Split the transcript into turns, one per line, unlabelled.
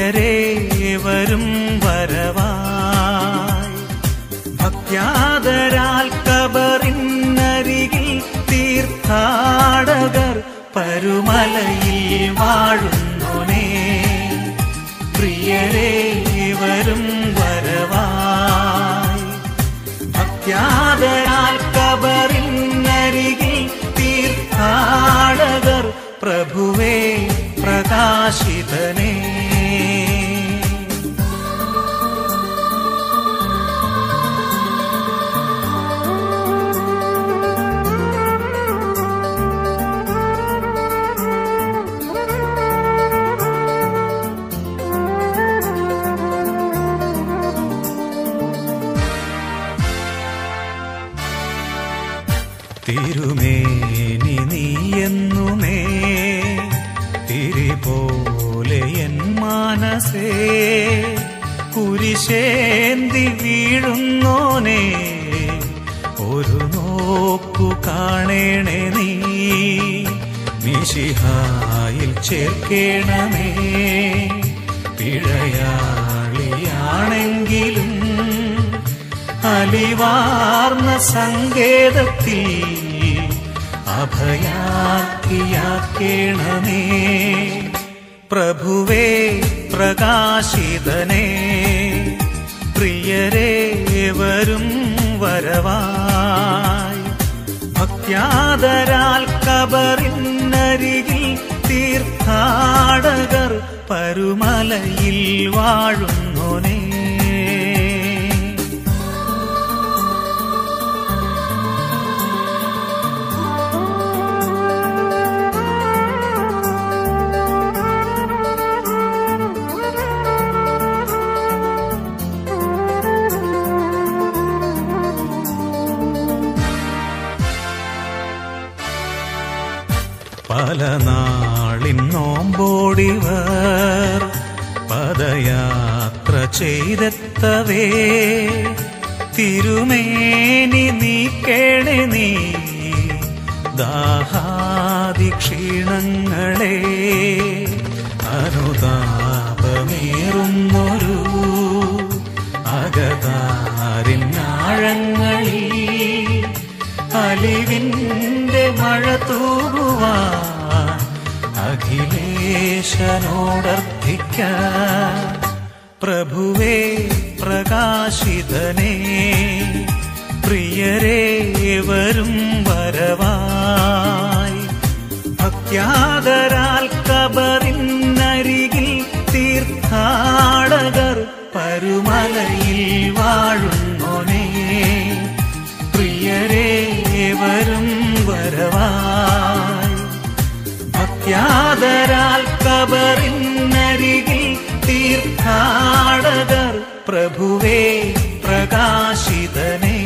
പ്രിയരേ വരും വരവായി ഭക്യാദരാൽ കബറിനരികിൽ തീർത്ഥാടകർ പരുമലയിൽ വാഴുന്നോനേ പ്രിയരേ വരും വരവായി ഭക്യാദരാൽ കബറിനരികിൽ തീർത്ഥാടകർ പ്രഭുവേ പ്രകാശിതനേ തിരുമേനി നീയെന്നുമേ തിരി പോലെ എൻ മാനസേ കുരിശേന്തി വീഴുന്നോനെ ഒരു നോക്കു കാണേണേ നീ നിശിഹായിൽ ചേർക്കേണമേ പിഴയാളിയാണെങ്കിലും അലിവാർന്ന സങ്കേതത്തിൽ അഭയാക്കിയാക്കേണമേ പ്രഭുവേ പ്രകാശിതനേ പ്രിയരേ വരും വരവായി ഭക്യാദരാൽ കബറിനരികിൽ തീർത്ഥാടകർ പരുമലയിൽ വാഴുന്നോനേ പല നാളിൻ നോമ്പോടിവർ പദയാത്ര ചെയ്തെത്തവേ തിരുമേനി നീക്കേണേ നീ ദാഹാദി ക്ഷീണങ്ങളെ അനുതാപമേറുന്നൊരു അകതാരിൻ ആഴങ്ങളിൽ അലിവിന്റെ മഴ തൂകുവാൻ അഖിലേശനോടർത്ഥിക്ക പ്രഭുവേ പ്രകാശിതനേ പ്രിയരേ വരും വരവായി ഭക്യാദരാൽ കബറിനരികിൽ തീർത്ഥാടകർ പരുമലയിൽ വാഴുന്നോനേ പ്രിയരേ വരും വരവായി ഭക്യാദരാൽ കബറിനരികിൽ തീർത്ഥാടകർ പ്രഭുവേ പ്രകാശിതനേ